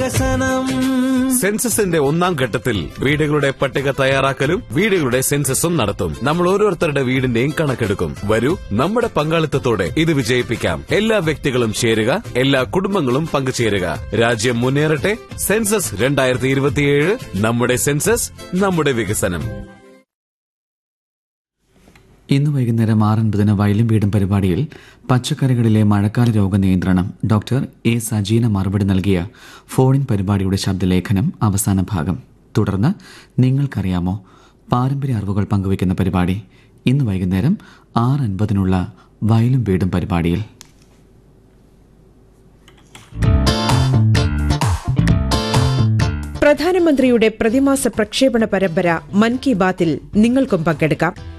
വികസനം സെൻസസിന്റെ ഒന്നാം ഘട്ടത്തിൽ വീടുകളുടെ പട്ടിക തയ്യാറാക്കലും വീടുകളുടെ സെൻസസും നടത്തും നമ്മൾ ഓരോരുത്തരുടെ വീടിന്റെയും കണക്കെടുക്കും വരൂ നമ്മുടെ പങ്കാളിത്തത്തോടെ ഇത് വിജയിപ്പിക്കാം എല്ലാ വ്യക്തികളും ചേരുക എല്ലാ കുടുംബങ്ങളും പങ്കുചേരുക രാജ്യം മുന്നേറട്ടെ സെൻസസ് രണ്ടായിരത്തി ഇരുപത്തിയേഴ് നമ്മുടെ സെൻസസ് നമ്മുടെ വികസനം ഇന്ന് വൈകുന്നേരം ആറൻപതിന് വയലും വീടും പരിപാടിയിൽ പച്ചക്കറികളിലെ മഴക്കാല രോഗ നിയന്ത്രണം ഡോക്ടർ എ സജീന മറുപടി നൽകിയ ഫോണിൻ പരിപാടിയുടെ ശബ്ദലേഖനം അവസാന ഭാഗം തുടർന്ന് നിങ്ങൾക്കറിയാമോ പാരമ്പര്യ അറിവുകൾ പങ്കുവയ്ക്കുന്ന പരിപാടി ഇന്ന് വൈകുന്നേരം ആറ് അൻപതിനുള്ള വയലും വീടും പരിപാടിയിൽ പ്രധാനമന്ത്രിയുടെ പ്രതിമാസ പ്രക്ഷേപണ പരമ്പര മൻ കി ബാത്തിൽ നിങ്ങൾക്കും പങ്കെടുക്കാം